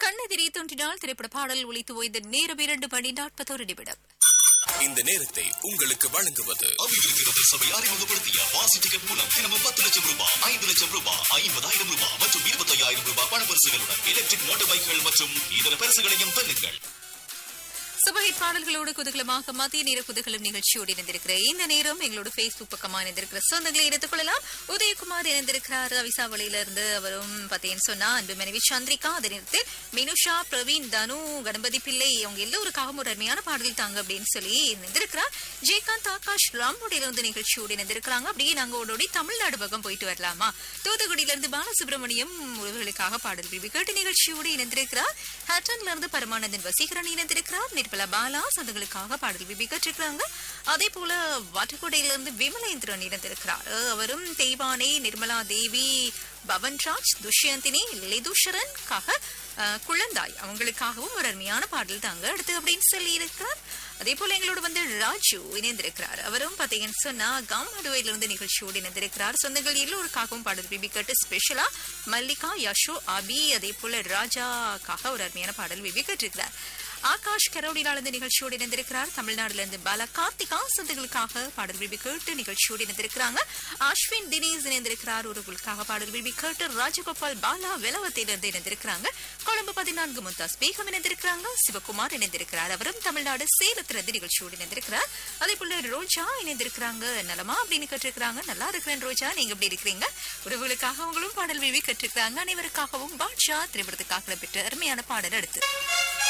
கண்ணெதிரி தோன்றினால் திரைப்பட பாடல் ஒலித்து ஓய்ந்த நேரம் இரண்டு மணி நாற்பத்தோரு நிமிடம் இந்த நேரத்தை உங்களுக்கு வழங்குவது அபிவிருத்தி சபை அறிமுகப்படுத்திய வாசி டிக்கெட் மூலம் தினமும் பத்து லட்சம் ரூபாய் ஐந்து லட்சம் ரூபாய் ஐம்பதாயிரம் ரூபாய் மற்றும் இருபத்தையாயிரம் ரூபாய் பண பரிசுகளுடன் எலக்ட்ரிக் மோட்டார் பைக்குகள் மற்றும் இதர பரிசுகளையும் பெறுங்கள் சுபஹிட் பாடல்களோடு குதூகலமாக மத்திய நேர குதூகலம் நிகழ்ச்சியோடு இணைந்திருக்கிற இந்த நேரம் எங்களோட Facebook பக்கமா இணைந்திருக்கிற சொந்தங்களை இணைத்துக் கொள்ளலாம் உதயகுமார் இணைந்திருக்கிறார் அவிசாவளியில இருந்து அவரும் பார்த்தீங்கன்னு சொன்னா அன்பு மனைவி சந்திரிகா அதே நேரத்தில் மினுஷா பிரவீன் தனு கணபதி பிள்ளை அவங்க எல்லோருக்காகவும் ஒரு அருமையான பாடல் தாங்க அப்படின்னு சொல்லி இணைந்திருக்கிறார் ஜெயகாந்த் ஆகாஷ் ராம்போடியில இருந்து நிகழ்ச்சியோடு இணைந்திருக்கிறாங்க அப்படியே நாங்க ஓடோடி தமிழ்நாடு பக்கம் போயிட்டு வரலாமா தூத்துக்குடியில இருந்து பாலசுப்ரமணியம் உறவுகளுக்காக பாடல் விரும்பி கேட்டு நிகழ்ச்சியோடு இணைந்திருக்கிறார் ஹேட்டன்ல இருந்து பரமானந்தன் வசீகரன் இணைந்திருக்கிறார் நிர்மலா பாலா சொந்தங்களுக்காக பாடல் விரும்பி கேட்டிருக்கிறாங்க அதே போல வாட்டுக்கோட்டையில இருந்து விமலேந்திரன் இணைந்திருக்கிறார் அவரும் தெய்வானை நிர்மலா தேவி பவன்ராஜ் துஷ்யந்தினி லிதுஷரன்காக அஹ், குழந்தாய் அவங்களுக்காகவும் ஒரு அருமையான பாடல் தாங்க அடுத்து அப்படின்னு சொல்லி இருக்கிறார் அதே போல எங்களோட வந்து ராஜு இணைந்திருக்கிறார் அவரும் பாத்தீங்கன்னு சொன்னா காமடுவையில இருந்து நிகழ்ச்சியோடு இணைந்திருக்கிறார் சொந்தங்கள் எல்லோருக்காகவும் பாடல் பிபி கேட்டு ஸ்பெஷலா மல்லிகா யஷோ அபி அதே போல ராஜாக்காக ஒரு அருமையான பாடல் பிபி கேட்டிருக்கிறார் ஆகாஷ் கரோடினால இருந்து நிகழ்ச்சியோடு இணைந்திருக்கிறார் தமிழ்நாடுல இருந்து பாலா கார்த்திகா சொந்தங்களுக்காக பாடல் விரும்பி கேட்டு நிகழ்ச்சியோடு இணைந்திருக்கிறாங்க அஸ்வின் தினேஷ் இணைந்திருக்கிறார் ஒருவருக்காக பாடல் விரும்பி கேட்டு ராஜகோபால் பாலா வெலவத்திலிருந்து இணைந்திருக்கிறாங்க கொழும்பு பதினான்கு முந்தாஸ் பேகம் இணைந்திருக்கிறாங்க சிவகுமார் இணைந்திருக்கிறார் அவரும் தமிழ்நாடு சேலத்திலிருந்து நிகழ்ச்சியோடு இணைந்திருக்கிறார் அதே போல ரோஜா இணைந்திருக்கிறாங்க நலமா அப்படின்னு கேட்டிருக்கிறாங்க நல்லா இருக்கிறேன் ரோஜா நீங்க எப்படி இருக்கிறீங்க உறவுகளுக்காக அவங்களும் பாடல் விரும்பி கேட்டிருக்கிறாங்க அனைவருக்காகவும் பாட்ஷா திரைப்படத்துக்காக பெற்ற அருமையான பாடல் அடுத்து